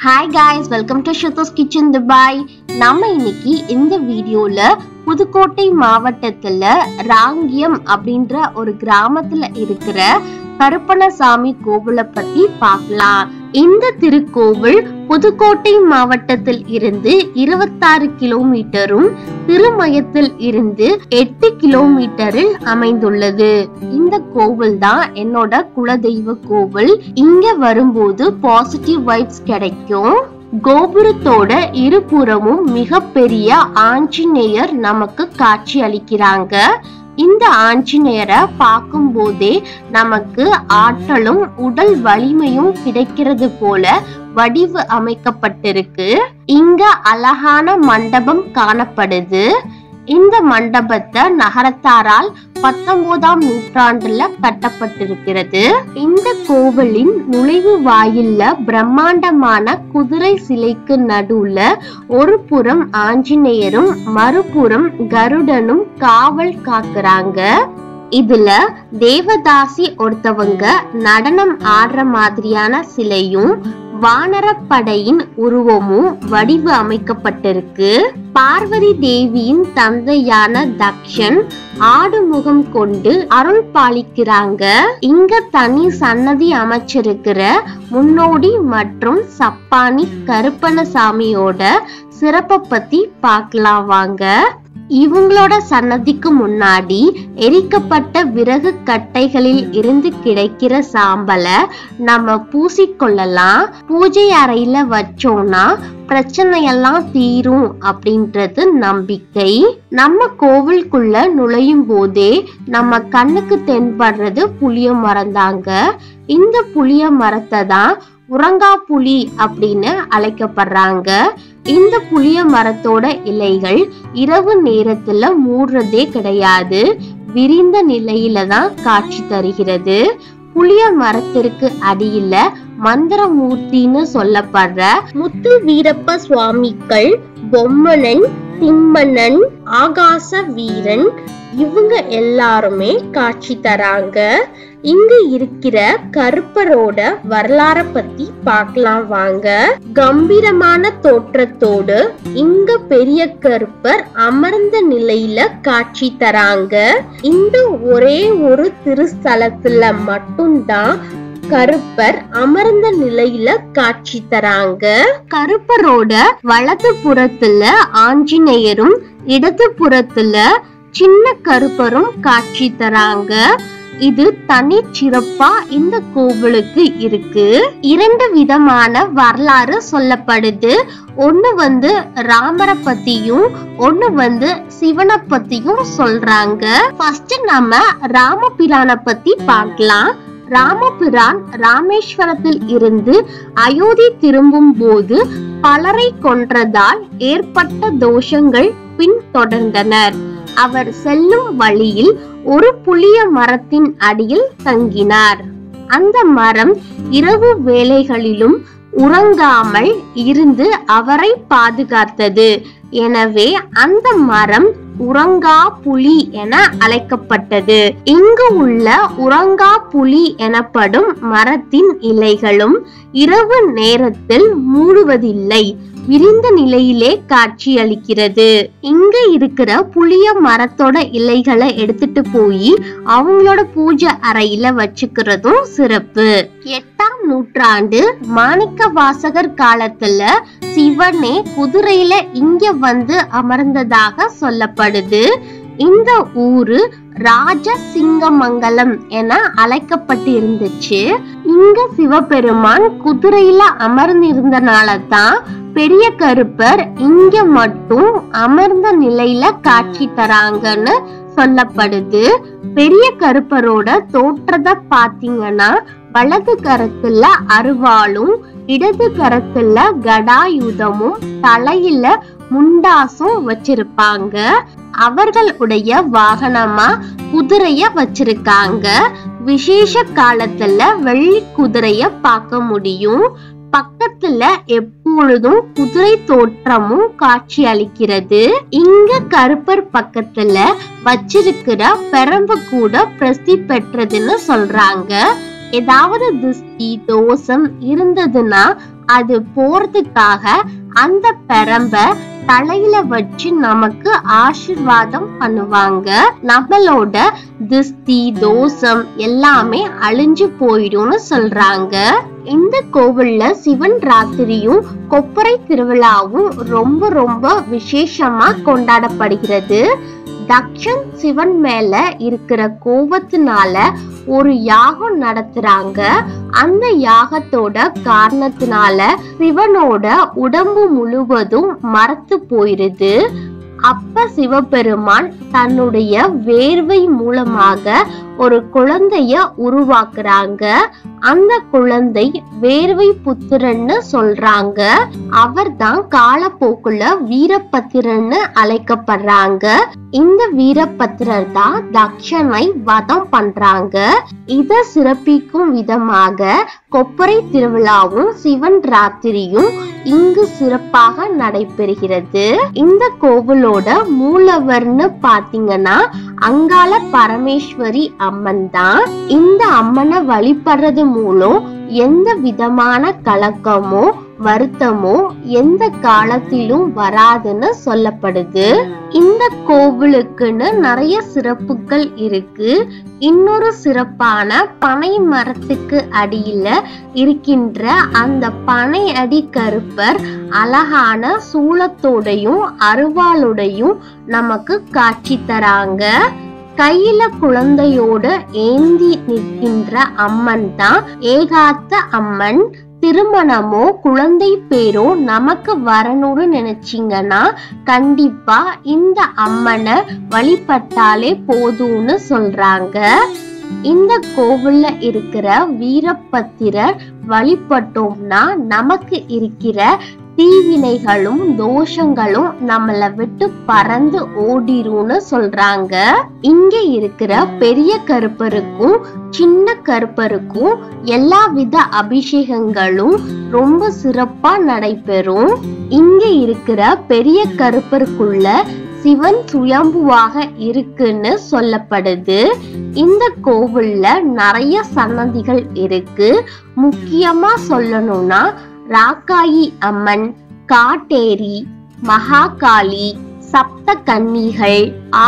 hi guys welcome to Shruta's kitchen Dubai நம்ம இன்னைக்கு இந்த வீடியோல புதுக்கோட்டை மாவட்டத்துல ராங்கியம் அப்படின்ற ஒரு கிராமத்துல இருக்கிற கருப்பணசாமி கோவிலை பத்தி பார்க்கலாம் இந்த திருக்கோவில் புதுக்கோட்டை மாவட்டத்தில் இருந்து இருபத்தாறு கிலோமீட்டரும் திருமயத்தில் இருந்து எட்டு கிலோமீட்டரில் அமைந்துள்ளது இந்த கோவில் தான் என்னோட குலதெய்வ கோவில் இங்க வரும்போது பாசிட்டிவ் வைப்ஸ் கிடைக்கும் கோபுரத்தோட இருபுறமும் மிகப்பெரிய ஆஞ்சநேயர் நமக்கு காட்சி அளிக்கிறாங்க இந்த ஆஞ்சநேயரை பார்க்கும் போதே நமக்கு ஆற்றலும் உடல் வலிமையும் கிடைக்கிறது போல வடிவு அமைக்கப்பட்டிருக்கு இங்க அழகான மண்டபம் காணப்படுது இந்த மண்டபத்தை நகரத்தாரால் பத்தொன்பதாம் நூற்றாண்டுல கட்டப்பட்டிருக்கிறது இந்த கோவிலின் நுழைவு வாயில்ல பிரம்மாண்டமான குதிரை சிலைக்கு நடுவுல ஒரு புறம் ஆஞ்சநேயரும் மறுபுறம் கருடனும் காவல் காக்குறாங்க இதுல தேவதாசி ஒருத்தவங்க நடனம் ஆடுற மாதிரியான சிலையும் வானரப்படையின் உருவமும் வடிவு அமைக்கப்பட்டிருக்கு பார்வதி தேவியின் தந்தையான தக்ஷன் ஆடு முகம் கொண்டு அருள் பாலிக்கிறாங்க இங்க தனி சன்னதி அமைச்சிருக்கிற முன்னோடி மற்றும் சப்பானி கருப்பணசாமியோட சிறப்பை பத்தி பார்க்கலாம் வாங்க இவங்களோட சன்னதிக்கு முன்னாடி எரிக்கப்பட்ட விறகு கட்டைகளில் இருந்து கிடைக்கிற சாம்பலை நம்ம பூசிக்கொள்ளலாம் பூஜை அறையில வச்சோம்னா பிரச்சனையெல்லாம் தீரும் அப்படின்றது நம்பிக்கை நம்ம கோவிலுக்குள்ள நுழையும் போதே நம்ம கண்ணுக்கு தென்படுறது புளிய மரம் தாங்க இந்த புளிய மரத்தை தான் உறங்கா புலி அப்படின்னு அழைக்கப்படுறாங்க இந்த புளிய மரத்தோட இலைகள் இரவு நேரத்துல மூடுறதே கிடையாது விரிந்த நிலையில தான் காட்சி தருகிறது புளிய மரத்திற்கு அடியில மந்திரமூர்த்தின்னு சொல்லப்படுற முத்து வீரப்ப சுவாமிகள் பொம்மனன் திம்மனன் ஆகாச வீரன் இவங்க எல்லாருமே காட்சி தராங்க இங்க இருக்கிற கருப்பரோட வரலாற பத்தி பார்க்கலாம் வாங்க கம்பீரமான தோற்றத்தோடு இங்க பெரிய கருப்பர் அமர்ந்த நிலையில காட்சி தராங்க இந்த ஒரே ஒரு திருஸ்தலத்துல மட்டும்தான் கருப்பர் அமர்ந்த நிலையில காட்சி தராங்க கருப்பரோட வலது புறத்துல ஆஞ்சநேயரும் இடது புறத்துல சின்ன கருப்பரும் காட்சி தராங்க இது தனி சிறப்பா இந்த கோவிலுக்கு இருக்கு இரண்டு விதமான வரலாறு சொல்லப்படுது ஒண்ணு வந்து ராமரை பத்தியும் ஒண்ணு வந்து சிவனை பத்தியும் சொல்றாங்க ஃபர்ஸ்ட் நம்ம ராமபிரானை பத்தி பார்க்கலாம் ராமபிரான் ராமேஸ்வரத்தில் இருந்து அயோத்தி திரும்பும் போது பலரை கொன்றதால் ஏற்பட்ட தோஷங்கள் பின்தொடர்ந்தனர் அவர் செல்லும் வழியில் ஒரு புளிய மரத்தின் அடியில் தங்கினார் அந்த மரம் இரவு வேளைகளிலும் உறங்காமல் இருந்து அவரை பாதுகாத்தது எனவே அந்த மரம் உறங்கா புலி என அழைக்கப்பட்டது இங்கு உள்ள உறங்கா புலி எனப்படும் மரத்தின் இலைகளும் இரவு நேரத்தில் மூடுவதில்லை விரிந்த நிலையிலே காட்சி அளிக்கிறது இங்க இருக்கிற புளிய மரத்தோட இலைகளை எடுத்துட்டு போய் அவங்களோட பூஜை அறையில வச்சுக்கிறதும் சிறப்பு எட்டாம் நூற்றாண்டு மாணிக்க வாசகர் காலத்துல சிவனே குதிரையில இங்க வந்து அமர்ந்ததாக சொல்லப்படுது இந்த ஊரு ராஜசிங்கமங்கலம் என அழைக்கப்பட்டு இருந்துச்சு இங்க சிவபெருமான் குதிரையில அமர்ந்திருந்தனால தான் பெரிய கருப்பர் இங்க மட்டும் அமர்ந்த நிலையில காட்சி தராங்கன்னு சொல்லப்படுது பெரிய கருப்பரோட தோற்றத்தை பாத்தீங்கன்னா வலது கரத்துல அருவாளும் இடது கரத்துல கடாயுதமும் தலையில முண்டாசும் வச்சிருப்பாங்க அவர்களுடைய வாகனமா குதிரைய வச்சிருக்காங்க விசேஷ காலத்துல வெள்ளி குதிரைய பார்க்க முடியும் பக்கத்துல எப்பொழுதும் குதிரை தோற்றமும் காட்சி அளிக்கிறது இங்க கருப்பர் பக்கத்துல வச்சிருக்கிற பெரம்பு கூட பிரசித்தி பெற்றதுன்னு சொல்றாங்க ஏதாவது திஷ்டி தோஷம் இருந்ததுன்னா அது போறதுக்காக அந்த பெரம்ப தலையில வச்சு நமக்கு ஆசிர்வாதம் பண்ணுவாங்க நம்மளோட திஸ்தி தோஷம் எல்லாமே அழிஞ்சு போயிடும்னு சொல்றாங்க இந்த கோவில்ல சிவன் ராத்திரியும் கொப்பரை திருவிழாவும் ரொம்ப ரொம்ப விசேஷமா கொண்டாடப்படுகிறது தக்ஷன் சிவன் மேல இருக்கிற கோபத்தினால ஒரு யாகம் நடத்துறாங்க அந்த யாகத்தோட காரணத்தினால சிவனோட உடம்பு முழுவதும் மரத்து போயிருது அப்ப சிவபெருமான் தன்னுடைய வேர்வை மூலமாக ஒரு குழந்தைய உருவாக்குறாங்க அந்த குழந்தை வேர்வை புத்திரன்னு சொல்றாங்க அவர்தான் காலப்போக்குல வீரபத்திரன்னு அழைக்கப்படுறாங்க இந்த வீரபத்திரர் தான் தக்ஷனை வதம் பண்றாங்க இத சிறப்பிக்கும் விதமாக கொப்பரை திருவிழாவும் சிவன் ராத்திரியும் இங்கு சிறப்பாக நடைபெறுகிறது இந்த கோவிலோட மூலவர்னு பாத்தீங்கன்னா அங்காள பரமேஸ்வரி அம்மன் தான் இந்த அம்மனை வழிபடுறது மூலம் எந்த விதமான கலக்கமோ வருத்தமோ எந்த காலத்திலும் வராதுன்னு சொல்லப்படுது இந்த கோவிலுக்குன்னு நிறைய சிறப்புகள் இருக்கு இன்னொரு சிறப்பான பனை மரத்துக்கு அடியில இருக்கின்ற அந்த பனை அடி கருப்பர் அழகான சூளத்தோடையும் அருவாளுடையும் நமக்கு காட்சி தராங்க கையில குழந்தையோட ஏந்தி நிற்கின்ற அம்மன் தான் ஏகாத்த அம்மன் திருமணமோ குழந்தை பேரோ நமக்கு வரணும்னு நினைச்சீங்கன்னா கண்டிப்பா இந்த அம்மனை வழிபட்டாலே போதும்னு சொல்றாங்க இந்த கோவில்ல இருக்கிற வீரபத்திரர் வழிபட்டோம்னா நமக்கு இருக்கிற தீவினைகளும் தோஷங்களும் நம்மள விட்டு பறந்து ஓடிரும்னு சொல்றாங்க இங்க இருக்கிற பெரிய கருப்பருக்கும் சின்ன கருப்பருக்கும் எல்லா வித அபிஷேகங்களும் ரொம்ப சிறப்பா நடைபெறும் இங்க இருக்கிற பெரிய கருப்பருக்குள்ள சிவன் சுயம்புவாக இருக்குன்னு சொல்லப்படுது இந்த கோவில்ல நிறைய சன்னதிகள் இருக்கு முக்கியமா சொல்லணும்னா ராக்காயி அம்மன் காட்டேரி மகாகாளி சப்த கன்னிகள்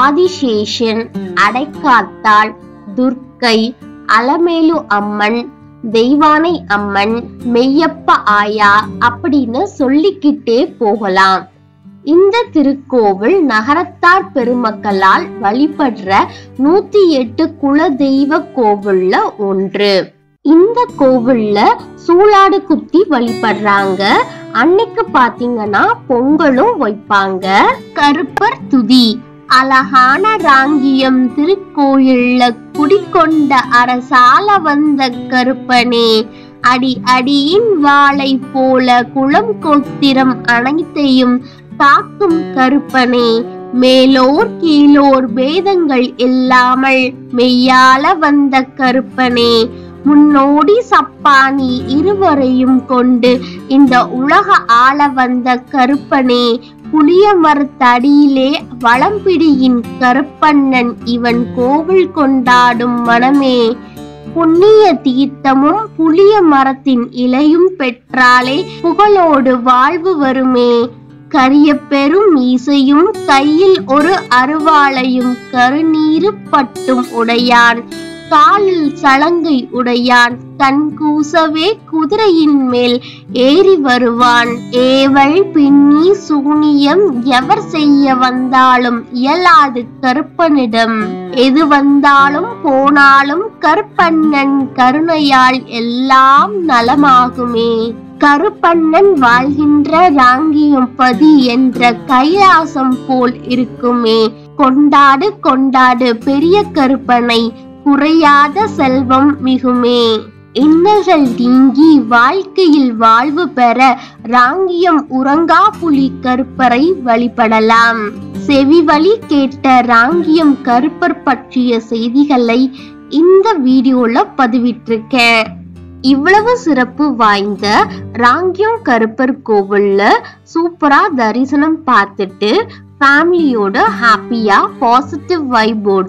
ஆதிசேஷன் அடைக்காத்தாள் துர்க்கை அலமேலு அம்மன் தெய்வானை அம்மன் மெய்யப்ப ஆயா அப்படின்னு சொல்லிக்கிட்டே போகலாம் இந்த திருக்கோவில் நகரத்தார் பெருமக்களால் வழிபடுற நூத்தி எட்டு குல தெய்வ கோவில்ல ஒன்று இந்த கோவில்ல சூளாடு குத்தி வழிபடுறாங்க அன்னைக்கு பாத்தீங்கன்னா பொங்கலும் வைப்பாங்க கருப்பர் துதி அழகான ராங்கியம் திருக்கோயில்ல குடிக்கொண்ட அரசால வந்த கருப்பனே அடி அடியின் வாளை போல குளம் கோத்திரம் அனைத்தையும் தாக்கும் கருப்பனே மேலோர் கீழோர் பேதங்கள் இல்லாமல் மெய்யால வந்த கருப்பனே முன்னோடி சப்பானி இருவரையும் கொண்டு இந்த உலக ஆள வந்த கருப்பனே புளிய மரத்தடியிலே வளம்பிடியின் கருப்பண்ணன் இவன் கோவில் கொண்டாடும் மனமே புண்ணிய தீர்த்தமும் புளிய மரத்தின் இலையும் பெற்றாலே புகழோடு வாழ்வு வருமே கரிய பெரும் மீசையும் கையில் ஒரு அருவாளையும் கருநீரு பட்டும் உடையான் காலில் சலங்கை உடையான் கண் கூசவே குதிரையின் மேல் ஏறி வருவான் ஏவல் பின்னி சூனியம் எவர் செய்ய வந்தாலும் இயலாது கருப்பனிடம் எது வந்தாலும் போனாலும் கருப்பண்ணன் கருணையால் எல்லாம் நலமாகுமே கருப்பண்ணன் வாழ்கின்ற ராங்கியம் பதி என்ற கைலாசம் போல் இருக்குமே கொண்டாடு கொண்டாடு பெரிய கருப்பனை குறையாத செல்வம் மிகுமே இன்னல்கள் நீங்கி வாழ்க்கையில் வாழ்வு பெற ராங்கியம் உறங்கா புலி கருப்பரை வழிபடலாம் செவி வழி கேட்ட ராங்கியம் கருப்பர் பற்றிய செய்திகளை இந்த வீடியோல பதிவிட்டிருக்கேன் இவ்வளவு சிறப்பு வாய்ந்த ராங்கியம் கருப்பர் கோவில்ல சூப்பரா தரிசனம் பார்த்துட்டு ஃபேமிலியோட ஹாப்பியா பாசிட்டிவ் வைபோட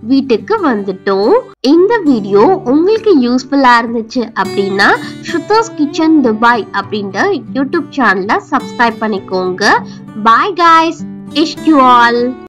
வீட்டுக்கு வந்துட்டோம் இந்த வீடியோ உங்களுக்கு யூஸ்ஃபுல்லா இருந்துச்சு அப்படின்னா ஸ்ருதாஸ் கிச்சன் துபாய் அப்படின்ற யூடியூப் சேனலை சப்ஸ்கிரைப் பண்ணிக்கோங்க பாய் காய்ஸ் இஷ்யூ ஆல்